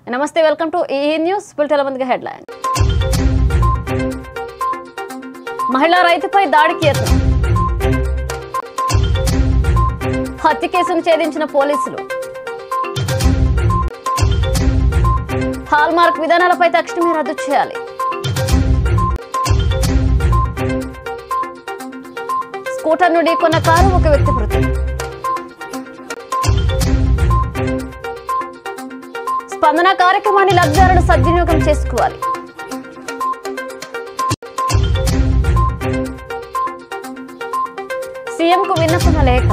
నమస్తే welcome to ఈ news bulletin ముందుగా హెడ్లైన్ మహిళా రైతుపై దాడికి యత్నం హత్య కేసును ఛేదించిన పోలీసులు హాల్మార్క్ విధానాలపై తక్షణమే రద్దు చేయాలి స్కూటర్ నుండి కొన్న కారు ఒక వ్యక్తి మృతి స్పందన కార్యక్రమాన్ని లబ్ధిదారులు సద్వినియోగం చేసుకోవాలి సీఎంకు విన్నపన లేఖ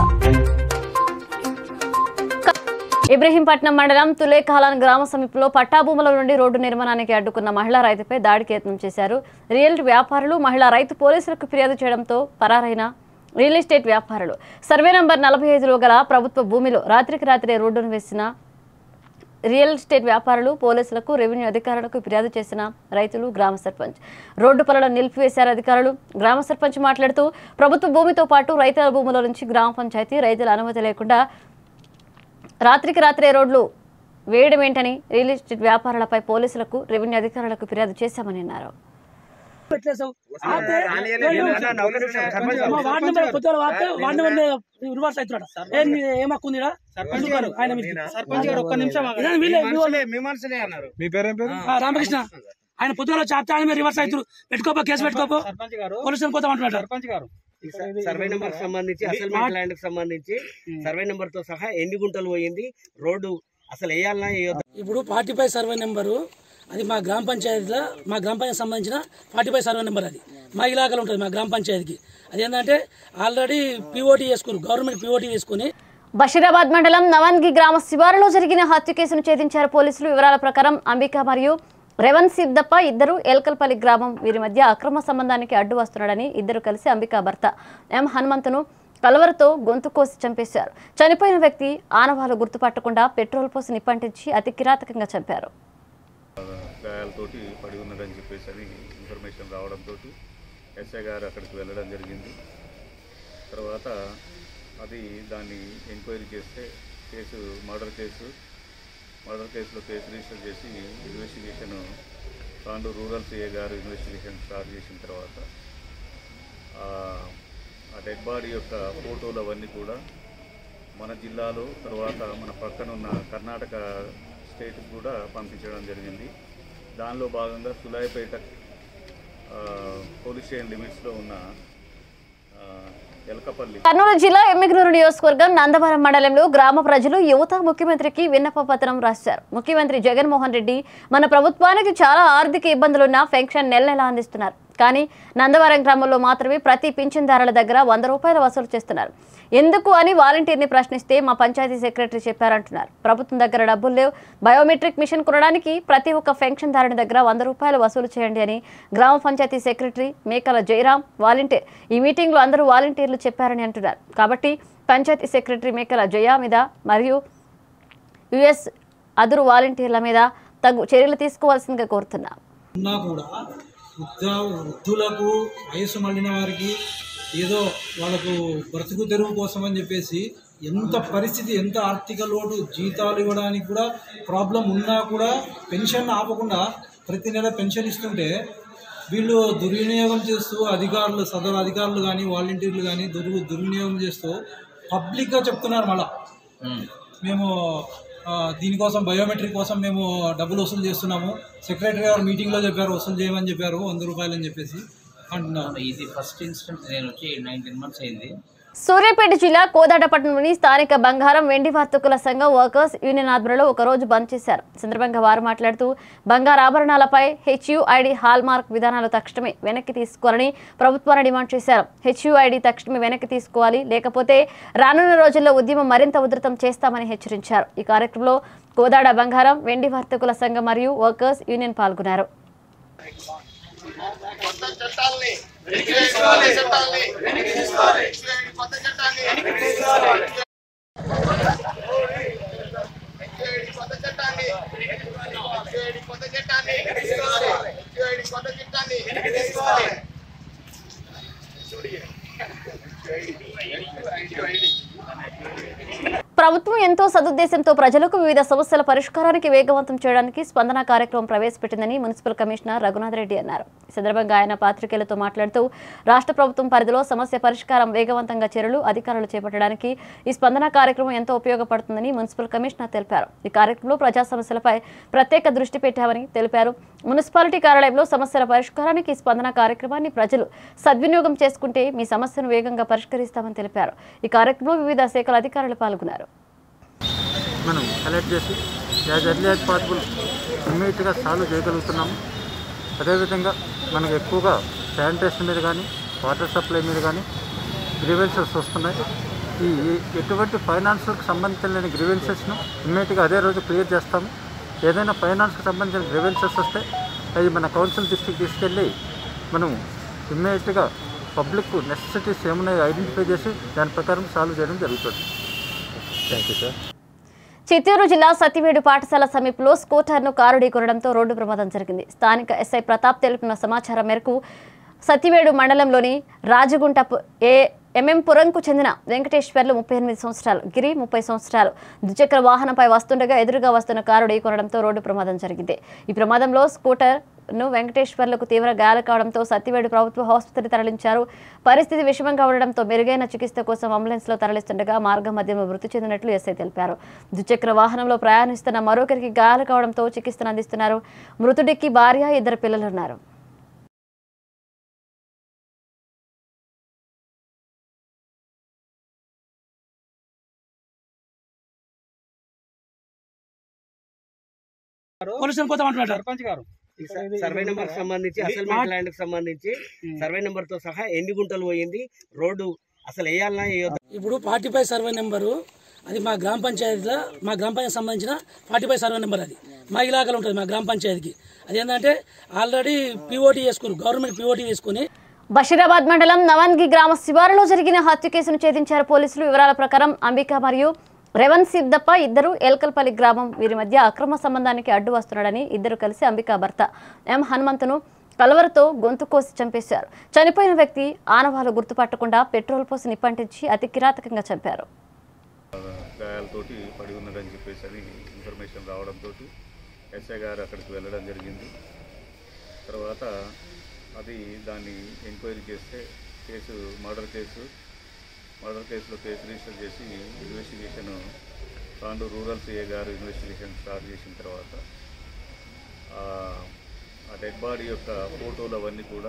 ఇబ్రహీంపట్నం మండలం తులేకాలాన్ గ్రామ సమీపంలో పట్టాభూముల నుండి రోడ్డు నిర్మాణానికి అడ్డుకున్న మహిళా రైతుపై దాడికి యత్నం చేశారు రియల్ వ్యాపారులు మహిళా రైతు పోలీసులకు ఫిర్యాదు చేయడంతో పరారైన రియల్ ఎస్టేట్ వ్యాపారులు సర్వే నంబర్ నలభై ఐదులో గల ప్రభుత్వ భూమిలో రాత్రికి రాత్రే రోడ్డును వేసిన రియల్ ఎస్టేట్ వ్యాపారులు పోలీసులకు రెవెన్యూ అధికారులకు ఫిర్యాదు చేసిన రైతులు గ్రామ సర్పంచ్ రోడ్డు పనులను నిలిపివేశారు అధికారులు గ్రామ సర్పంచ్ మాట్లాడుతూ ప్రభుత్వ భూమితో పాటు రైతుల భూముల నుంచి గ్రామ పంచాయతీ రైతుల అనుమతి లేకుండా రాత్రికి రాత్రే రోడ్లు వేయడం ఏంటని రియల్ ఎస్టేట్ వ్యాపారులపై పోలీసులకు రెవెన్యూ అధికారులకు ఫిర్యాదు చేశామని అన్నారు పెట్టేసావు ఆపితే వెళ్ళు. మా వార్డు నెంబర్ పొద్దున వాడితే వార్డు నెంబర్ మీద రివర్స్ అవుతున్నాడు ఏం ఏం హక్కు ఉందిరా ఎందుకు ఆయన మీదకి? సర్పంచ్ గారు ఒక్క నిమిషం ఆగండి. ఇదే వీళ్ళే, మీ మనుషులే, మీ మనుషులే అన్నారు మీ పేరేం పేరు ఆ, రామకృష్ణ ఆయన పొద్దున చాపితే ఆయన మీద రివర్స్ అవుతారు పెట్టుకోపో కేసు పెట్టుకోపో సర్పంచ్ గారు పోలీసులు పోతాం అంటున్నాడు సర్పంచ్ గారు సర్వే నెంబర్ సంబంధించి అసైన్మెంట్ ల్యాండ్ కి సంబంధించి సర్వే నెంబర్ తో సహా ఎన్ని గుంటలు పోయింది రోడ్డు అసలు వేయాలన్నా వేయొద్దా ఇప్పుడు ఫార్టీ ఫైవ్ సర్వే నెంబరు అది మా గ్రామ పంచాయతీలో మా గ్రామ పంచాయతీ సంబంధించిన ఫార్టీ ఫైవ్ సర్వే నెంబర్ అది మా ఇలాకాలో ఉంటుంది మా గ్రామ పంచాయతీకి అది ఏంటంటే ఆల్రెడీ పీఓటీ చేసుకుని గవర్నమెంట్ పీఓటీ చేసుకుని బషీరాబాద్ మండలం నవన్గి గ్రామ శివారులో జరిగిన హత్య కేసును ఛేదించారు పోలీసులు వివరాల ప్రకారం అంబిక మరియు రెవన్ సిద్దప్ప ఇద్దరు ఎల్కల్పల్లి గ్రామం వీరి మధ్య అక్రమ సంబంధానికి అడ్డు వస్తున్నాడని ఇద్దరు కలిసి అంబికా భర్త ఎం హనుమంతును కలవరతో గొంతు కోసి చంపేశారు చనిపోయిన వ్యక్తి ఆనవాలు గుర్తుపట్టకుండా పెట్రోల్ పోసి నిప్పంటించి అతి కిరాతకంగా చంపారు గాయాలతోటి పడి ఉన్నాడని చెప్పేసి అని ఇన్ఫర్మేషన్ రావడంతో ఎస్ఐ గారు అక్కడికి వెళ్ళడం జరిగింది తర్వాత అది దాన్ని ఎంక్వైరీ చేస్తే కేసు మర్డర్ కేసు మర్డర్ కేసులో కేసు రిజిస్టర్ చేసి ఇన్వెస్టిగేషన్ తాండూరు రూరల్ సిఏ గారు ఇన్వెస్టిగేషన్ స్టార్ట్ చేసిన తర్వాత ఆ- ఆ డెడ్ బాడీ యొక్క ఫోటోలు అవన్నీ కూడా మన జిల్లాలో తర్వాత మన పక్కన ఉన్న కర్ణాటక స్టేట్ కూడా పంపించడం జరిగింది దానిలో భాగంగా సులాయిపేట ఆ, పోలీస్ స్టేషన్ లిమిట్స్లో ఉన్న ఆ, ఎలకపల్లి కర్నూలు జిల్లా ఎమ్మిగనూరు నియోజకవర్గం నందవరం మండలంలో గ్రామ ప్రజలు యువత ముఖ్యమంత్రికి విన్నప పత్రం రాశారు ముఖ్యమంత్రి జగన్మోహన్ రెడ్డి మన ప్రభుత్వానికి చాలా ఆర్థిక ఇబ్బందులున్న పెన్షన్ నెల నెలా అందిస్తున్నారు కానీ నందవరం గ్రామంలో మాత్రమే ప్రతి పింఛన్దారుల దగ్గర వంద రూపాయలు వసూలు చేస్తున్నారు ఎందుకు అని వాలంటీర్ని ప్రశ్నిస్తే మా పంచాయతీ సెక్రటరీ చెప్పారంటున్నారు ప్రభుత్వం దగ్గర డబ్బులు లేవు బయోమెట్రిక్ మిషన్ కొనడానికి ప్రతి ఒక్క పెన్షన్దారుని దగ్గర వంద రూపాయలు వసూలు చేయండి అని గ్రామ పంచాయతీ సెక్రటరీ మేకల జయరాం వాలంటీర్ ఈ మీటింగ్లో అందరూ వాలంటీర్లు చెప్పారని అంటున్నారు కాబట్టి పంచాయతీ సెక్రటరీ మేకల జయ మీద మరియు యుఎస్ అదురు వాలంటీర్ల మీద తగు చర్యలు తీసుకోవాల్సిందిగా కోరుతున్నాం ఉన్నా కూడా వృద్ధ వృద్ధులకు వయసు మళ్ళిన వారికి ఏదో వాళ్ళకు బ్రతుకు తెరువు కోసం అని చెప్పేసి ఎంత పరిస్థితి ఎంత ఆర్థిక లోటు జీతాలు ఇవ్వడానికి కూడా ప్రాబ్లం ఉన్నా కూడా పెన్షన్ ఆపకుండా ప్రతి నెల పెన్షన్ ఇస్తుంటే వీళ్ళు దుర్వినియోగం చేస్తూ అధికారులు సదరు అధికారులు కానీ వాలంటీర్లు కానీ దుర్వి దుర్వినియోగం చేస్తూ పబ్లిక్గా చెప్తున్నారు మళ్ళా మేము ఆ, దీనికోసం బయోమెట్రిక్ కోసం మేము డబ్బులు వసూలు చేస్తున్నాము సెక్రటరీ గారు మీటింగ్లో చెప్పారు వసూలు చేయమని చెప్పారు వంద రూపాయలు అని చెప్పేసి అంటున్నారు ఇది ఫస్ట్ ఇన్స్టెంట్ నేను వచ్చి నైన్టీన్ మంత్స్ అయింది సూర్యాపేట జిల్లా కోదాడపట్నంలోని స్థానిక బంగారం వెండి వర్తకుల సంఘం వర్కర్స్ యూనియన్ ఆధ్వర్యంలో ఒక రోజు బంద్ చేశారు ఈ సందర్భంగా వారు మాట్లాడుతూ బంగారు ఆభరణాలపై హెచ్యుఐడి హాల్ మార్క్ విధానాలు తక్షణమే వెనక్కి తీసుకోవాలని ప్రభుత్వాన్ని డిమాండ్ చేశారు హెచ్యుఐడి తక్షణమే వెనక్కి తీసుకోవాలి లేకపోతే రానున్న రోజుల్లో ఉద్యమం మరింత ఉధృతం చేస్తామని హెచ్చరించారు ఈ కార్యక్రమంలో కోదాడ బంగారం వెండి వర్తకుల సంఘం మరియు వర్కర్స్ యూనియన్ పాల్గొన్నారు ప్రభుత్వం ఎంతో సదుద్దేశంతో ప్రజలకు వివిధ సమస్యల పరిష్కారానికి వేగవంతం చేయడానికి స్పందన కార్యక్రమం ప్రవేశపెట్టిందని మున్సిపల్ కమిషనర్ రఘునాథ్ రెడ్డి అన్నారు ఈ సందర్భంగా ఆయన పాత్రికేయులతో మాట్లాడుతూ రాష్ట్ర ప్రభుత్వం పరిధిలో సమస్య పరిష్కారం వేగవంతంగా చర్యలు అధికారులు చేపట్టడానికి ఈ స్పందన కార్యక్రమం ఎంతో ఉపయోగపడుతుందని మున్సిపల్ కమిషనర్ తెలిపారు ఈ కార్యక్రమంలో ప్రజా సమస్యలపై ప్రత్యేక దృష్టి పెట్టామని తెలిపారు మున్సిపాలిటీ కార్యాలయంలో సమస్యల పరిష్కారానికి ఈ స్పందన కార్యక్రమాన్ని ప్రజలు సద్వినియోగం చేసుకుంటే మీ సమస్యను వేగంగా పరిష్కరిస్తామని తెలిపారు ఈ కార్యక్రమంలో వివిధ శాఖల అధికారులు పాల్గొన్నారు మనం కలెక్ట్ చేసి యాజ్ ఎర్లీ యాజ్ పాసిబుల్ ఇమ్మీడియట్గా సాల్వ్ చేయగలుగుతున్నాము అదేవిధంగా మనకు ఎక్కువగా శానిటేషన్ మీద కానీ వాటర్ సప్లై మీద కానీ గ్రీవెన్సెస్ వస్తున్నాయి ఈ ఈ ఎటువంటి ఫైనాన్స్కి సంబంధించిన గ్రీవెన్సెస్ను ఇమ్మీడియట్గా అదే రోజు క్లియర్ చేస్తాము ఏదైనా ఫైనాన్స్కి సంబంధించిన గ్రీవెన్సెస్ వస్తే అవి మన కౌన్సిల్ దృష్టికి తీసుకెళ్ళి మనం ఇమ్మీడియట్గా పబ్లిక్ నెసెసిటీస్ ఏమున్నాయో ఐడెంటిఫై చేసి దాని ప్రకారం సాల్వ్ చేయడం జరుగుతుంది థ్యాంక్ యూ సార్ చిత్తూరు జిల్లా సతివేడు పాఠశాల సమీపంలో స్కూటర్ను కారు ఢీకొనడంతో రోడ్డు ప్రమాదం జరిగింది స్థానిక ఎస్ఐ ప్రతాప్ తెలిపిన సమాచారం మేరకు సతివేడు మండలంలోని రాజగుంట పు- ఏ ఎంఎంపురంకు చెందిన వెంకటేశ్వర్లు ముప్పై ఎనిమిది సంవత్సరాలు గిరి ముప్పై సంవత్సరాలు ద్విచక్ర వాహనంపై వస్తుండగా ఎదురుగా వస్తున్న కారు ఢీకొనడంతో రోడ్డు ప్రమాదం జరిగింది ఈ ప్రమాదంలో స్కూటర్ ను వెంకటేశ్వర్లకు తీవ్ర గాయాలు కావడంతో సత్యవేడు ప్రభుత్వ ఆసుపత్రి తరలించారు పరిస్థితి విషమంగా ఉండడంతో మెరుగైన చికిత్స కోసం అంబులెన్స్ లో తరలిస్తుండగా మార్గ మధ్యంలో మృతి చెందినట్లు ఎస్ఐ తెలిపారు ద్విచక్ర వాహనంలో ప్రయాణిస్తున్న మరొకరికి గాయాలు కావడంతో చికిత్సను అందిస్తున్నారు మృతుడికి భార్య ఇద్దరు పిల్లలున్నారు పోలీస్ స్టేషన్ పోతాం అంటున్నాడు సర్పంచ్ గారు ఈ స- సర్వే నెంబర్ సంబంధించి అసైన్మెంట్ ల్యాండ్ కి సంబంధించి సర్వే నెంబర్ తో సహా ఎన్ని గుంటలు పోయింది రోడ్డు అసలు వేయాలన్నా వేయొద్దా? ఇప్పుడు ఫార్టీ ఫైవ్ సర్వే నెంబరు అది మా గ్రామ పంచాయతీలో మా గ్రామ పంచాయతీ సంబంధించిన ఫార్టీ ఫైవ్ సర్వే నెంబర్ అది మా ఇలాకాలో ఉంటుంది మా గ్రామ పంచాయతీకి అది ఏంటంటే ఆల్రెడీ పీఓటీ చేసుకుని గవర్నమెంట్ పీఓటీ చేసుకుని బషీరాబాద్ మండలం నవన్గి గ్రామ శివారులో జరిగిన హత్య కేసును ఛేదించారు పోలీసులు వివరాల ప్రకారం అంబిక మరియు రెవన్ సిద్దప్ప ఇద్దరు ఎల్కల్పల్లి గ్రామం వీరి మధ్య అక్రమ సంబంధానికి అడ్డు వస్తున్నాడని ఇద్దరు కలిసి అంబిక భర్త ఎం హనుమంతును కలవరతో గొంతు కోసి చంపేశారు చనిపోయిన వ్యక్తి ఆనవాలు గుర్తుపట్టకుండా పెట్రోల్ పోసి నిప్పంటించి అతి కిరాతకంగా చంపారు గాయాలతోటి పడి ఉన్నదని చెప్పేసి అది ఇన్ఫర్మేషన్ రావడంతో ఎస్ఐ గారు అక్కడికి వెళ్ళడం జరిగింది తర్వాత అది దాన్ని ఎంక్వైరీ చేస్తే కేసు మర్డర్ కేసు మర్డర్ కేసులో కేసు రిజిస్టర్ చేసి ఇన్వెస్టిగేషన్ తాండూరు రూరల్ సిఏ గారు ఇన్వెస్టిగేషన్ స్టార్ట్ చేసిన తర్వాత ఆ- ఆ డెడ్ బాడీ యొక్క ఫోటోలు అవన్నీ కూడా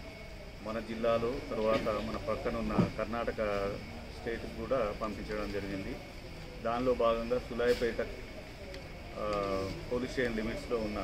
మన జిల్లాలో తర్వాత మన పక్కన ఉన్న కర్ణాటక స్టేట్కి కూడా పంపించడం జరిగింది దానిలో భాగంగా సులాయిపేట ఆ, పోలీస్ స్టేషన్ లిమిట్స్లో ఉన్న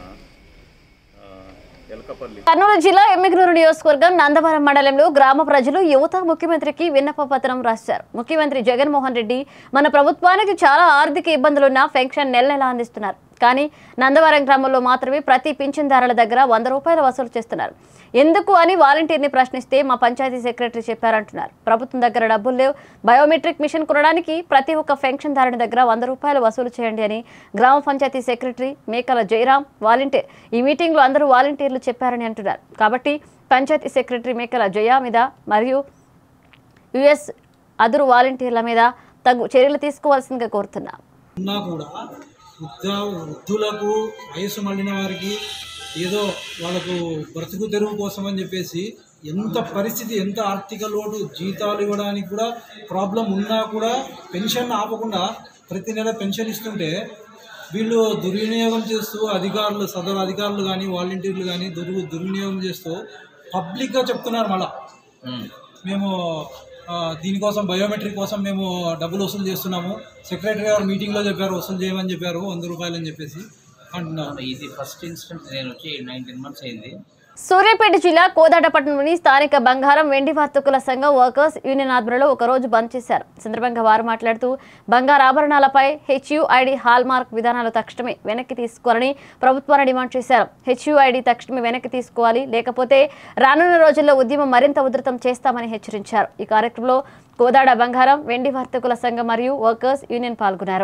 ఆ, ఎలకపల్లి కర్నూలు జిల్లా ఎమ్మిగనూరు నియోజకవర్గం నందవరం మండలంలో గ్రామ ప్రజలు యువత ముఖ్యమంత్రికి విన్నప పత్రం రాశారు ముఖ్యమంత్రి జగన్మోహన్ రెడ్డి మన ప్రభుత్వానికి చాలా ఆర్థిక ఇబ్బందులున్న పెన్షన్ నెల నెలా అందిస్తున్నారు కానీ నందవరం గ్రామంలో మాత్రమే ప్రతి పింఛన్దారుల దగ్గర వంద రూపాయలు వసూలు చేస్తున్నారు ఎందుకు అని వాలంటీర్ని ప్రశ్నిస్తే మా పంచాయతీ సెక్రటరీ చెప్పారంటున్నారు ప్రభుత్వం దగ్గర డబ్బులు లేవు బయోమెట్రిక్ మిషన్ కొనడానికి ప్రతి ఒక్క పెన్షన్దారుని దగ్గర వంద రూపాయలు వసూలు చేయండి అని గ్రామ పంచాయతీ సెక్రటరీ మేకల జయరాం వాలంటీర్ ఈ మీటింగ్లో అందరూ వాలంటీర్లు చెప్పారని అంటున్నారు కాబట్టి పంచాయతీ సెక్రటరీ మేకల జయ మీద మరియు యుఎస్ అదురు వాలంటీర్ల మీద తగు చర్యలు తీసుకోవాల్సిందిగా కోరుతున్నా ఉన్నా కూడా వృద్ధ వృద్ధులకు వయసు మళ్ళిన వారికి ఏదో వాళ్ళకు బ్రతుకు తెరువు కోసం అని చెప్పేసి ఎంత పరిస్థితి ఎంత ఆర్థిక లోటు జీతాలు ఇవ్వడానికి కూడా ప్రాబ్లం ఉన్నా కూడా పెన్షన్ ఆపకుండా ప్రతి నెల పెన్షన్ ఇస్తుంటే వీళ్ళు దుర్వినియోగం చేస్తూ అధికారులు సదరు అధికారులు కానీ వాలంటీర్లు కానీ దుర్ దుర్వినియోగం చేస్తూ పబ్లిక్గా చెప్తున్నారు మళ్ళా మేము ఆ, దీనికోసం బయోమెట్రిక్ కోసం మేము డబ్బులు వసూలు చేస్తున్నాము సెక్రటరీ గారు మీటింగ్లో చెప్పారు వసూలు చేయమని చెప్పారు వంద రూపాయలు అని చెప్పేసి అంటున్నారు ఇది ఫస్ట్ ఇన్స్టెంట్ నేను వచ్చి నైన్టీన్ మంత్స్ అయింది సూర్యాపేట జిల్లా కోదాడపట్నంలోని స్థానిక బంగారం వెండి వర్తకుల సంఘం వర్కర్స్ యూనియన్ ఆధ్వర్యంలో ఒక రోజు బంద్ చేశారు ఈ సందర్భంగా వారు మాట్లాడుతూ బంగారు ఆభరణాలపై హెచ్యుఐడి హాల్ మార్క్ విధానాలు తక్షణమే వెనక్కి తీసుకోవాలని ప్రభుత్వాన్ని డిమాండ్ చేశారు హెచ్యుఐడి తక్షణమే వెనక్కి తీసుకోవాలి లేకపోతే రానున్న రోజుల్లో ఉద్యమం మరింత ఉధృతం చేస్తామని హెచ్చరించారు ఈ కార్యక్రమంలో కోదాడ బంగారం వెండి వర్తకుల సంఘం మరియు వర్కర్స్ యూనియన్ పాల్గొన్నారు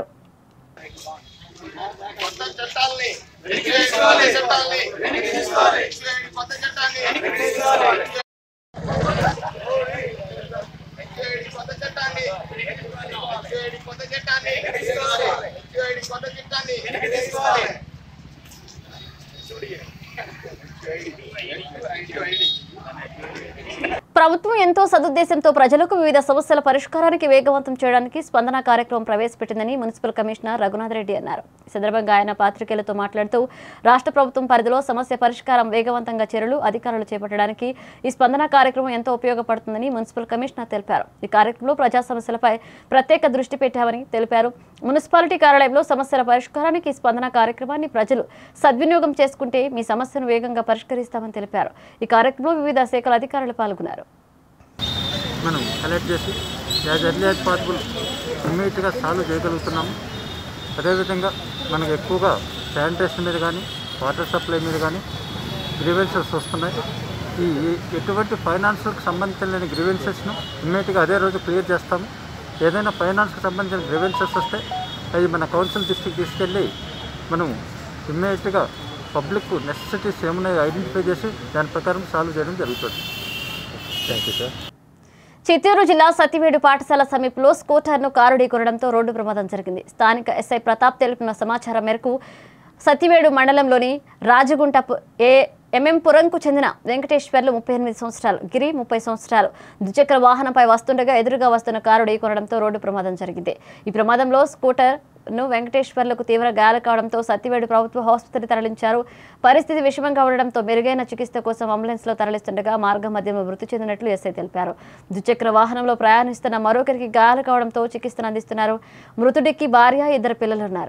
కొత్త చట్టాన్ని ప్రభుత్వం ఎంతో సదుద్దేశంతో ప్రజలకు వివిధ సమస్యల పరిష్కారానికి వేగవంతం చేయడానికి స్పందన కార్యక్రమం ప్రవేశపెట్టిందని మున్సిపల్ కమిషనర్ రఘునాథ్ రెడ్డి అన్నారు ఈ సందర్భంగా ఆయన పాత్రికేయులతో మాట్లాడుతూ రాష్ట్ర ప్రభుత్వం పరిధిలో సమస్య పరిష్కారం వేగవంతంగా చర్యలు అధికారులు చేపట్టడానికి ఈ స్పందన కార్యక్రమం ఎంతో ఉపయోగపడుతుందని మున్సిపల్ కమిషనర్ తెలిపారు ఈ కార్యక్రమంలో ప్రజా సమస్యలపై ప్రత్యేక దృష్టి పెట్టామని తెలిపారు మున్సిపాలిటీ కార్యాలయంలో సమస్యల పరిష్కారానికి ఈ స్పందన కార్యక్రమాన్ని ప్రజలు సద్వినియోగం చేసుకుంటే మీ సమస్యను వేగంగా పరిష్కరిస్తామని తెలిపారు ఈ కార్యక్రమంలో వివిధ శాఖల అధికారులు పాల్గొన్నారు మనం కలెక్ట్ చేసి యాజ్ ఎర్లీ యాజ్ పాసిబుల్ ఇమ్మీడియట్గా సాల్వ్ చేయగలుగుతున్నాము అదేవిధంగా మనకు ఎక్కువగా శానిటేషన్ మీద కానీ వాటర్ సప్లై మీద కానీ గ్రీవెన్సెస్ వస్తున్నాయి ఈ ఈ- ఎటువంటి ఫైనాన్స్కి సంబంధించిన గ్రీవెన్సెస్ను ఇమ్మీడియట్గా అదే రోజు క్లియర్ చేస్తాము ఏదైనా ఫైనాన్స్కి సంబంధించిన గ్రీవెన్సెస్ వస్తే అవి మన కౌన్సిల్ దృష్టికి తీసుకెళ్ళి మనం ఇమ్మీడియట్గా పబ్లిక్ నెసెసిటీస్ ఏమున్నాయో ఐడెంటిఫై చేసి దాని ప్రకారం సాల్వ్ చేయడం జరుగుతుంది థ్యాంక్ యూ సార్ చిత్తూరు జిల్లా సతివేడు పాఠశాల సమీపంలో స్కూటర్ను కారు ఢీకొనడంతో రోడ్డు ప్రమాదం జరిగింది స్థానిక ఎస్ఐ ప్రతాప్ తెలిపిన సమాచారం మేరకు సతివేడు మండలంలోని రాజగుంట పు- ఏ ఎంఎంపురంకు చెందిన వెంకటేశ్వర్లు ముప్పై ఎనిమిది సంవత్సరాలు గిరి ముప్పై సంవత్సరాలు ద్విచక్ర వాహనంపై వస్తుండగా ఎదురుగా వస్తున్న కారు ఢీకొనడంతో రోడ్డు ప్రమాదం జరిగింది ఈ ప్రమాదంలో స్కూటర్ ను వెంకటేశ్వర్లకు తీవ్ర గాయాలు కావడంతో సత్యవేడు ప్రభుత్వ ఆసుపత్రి తరలించారు పరిస్థితి విషమంగా ఉండడంతో మెరుగైన చికిత్స కోసం అంబులెన్స్ లో తరలిస్తుండగా మార్గ మధ్యంలో మృతి చెందినట్లు ఎస్ఐ తెలిపారు ద్విచక్ర వాహనంలో ప్రయాణిస్తున్న మరొకరికి గాయాలు కావడంతో చికిత్సను అందిస్తున్నారు మృతుడికి భార్య ఇద్దరు పిల్లలున్నారు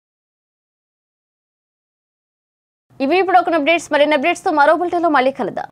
ఇవి ఇప్పుడు ఒక అప్డేట్స్ మరిన్ని అప్డేట్స్తో మరో బులెటిన్లో మళ్ళీ కలుద్దాం